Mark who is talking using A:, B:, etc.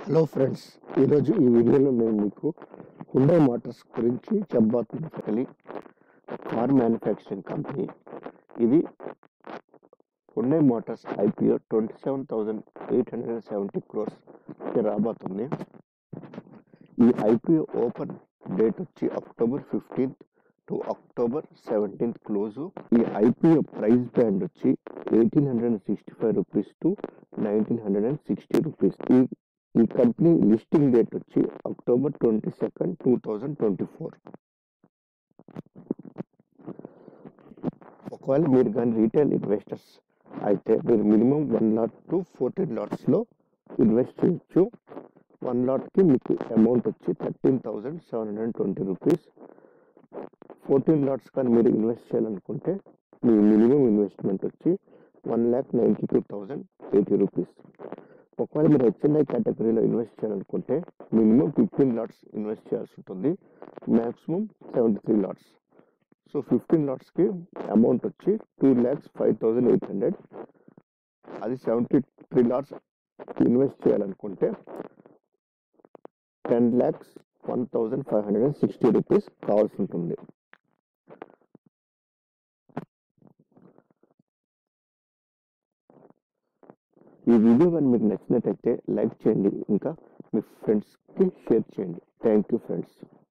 A: hello friends ఈరోజు ఈ వీడియోలో నేను మీకు హుండై మోటార్స్ గురించి చెప్పబోతున్నాను కార్ మ్యానుఫ్యాక్చరింగ్ కంపెనీ ఇది Hyundai Motors IPO twenty seven thousand eight hundred and seventy crores రాబోతుంది ఈ ఐపీఓ ఓపెన్ డేట్ వచ్చి October fifteenth to October seventeenth close ఈ ఐపీఓ ప్రైస్ బ్యాండ్ వచ్చి eighteen hundred and sixty five rupees to nineteen hundred and sixty rupees ఈ ఈ company listing date వచ్చి October twenty second two thousand twenty four ఒకవేళ మీరు కానీ retail investors అయితే మీరు minimum one lot to fourteen లాట్స్లో ఇన్వెస్ట్ చేయొచ్చు వన్ లాట్కి మీకు అమౌంట్ వచ్చి thirteen thousand seven hundred twenty rupees fourteen lots కానీ మీరు ఇన్వెస్ట్ చేయాలనుకుంటే మీ మినిమం ఇన్వెస్ట్మెంట్ వచ్చి one lakh ninety two thousand eighty rupees ఒకవేళ మీరు హెచ్ఎన్ఐ కేటగిరీలో ఇన్వెస్ట్ చేయాలనుకుంటే మినిమం ఫిఫ్టీన్ లాట్స్ ఇన్వెస్ట్ చేయాల్సి ఉంటుంది maximum seventy three lots so fifteen లాట్స్కి అమౌంట్ వచ్చి two lakhs five thousand eight hundred అది సెవెంటీ త్రీ లాట్స్ ఇన్వెస్ట్ చేయాలనుకుంటే ten lakhs one thousand five hundred and sixty rupees కావాల్సి ఉంటుంది ఈ వీడియో కానీ మీకు నచ్చినట్టయితే లైక్ చేయండి ఇంకా మీ ఫ్రెండ్స్కి షేర్ చేయండి థ్యాంక్ యూ ఫ్రెండ్స్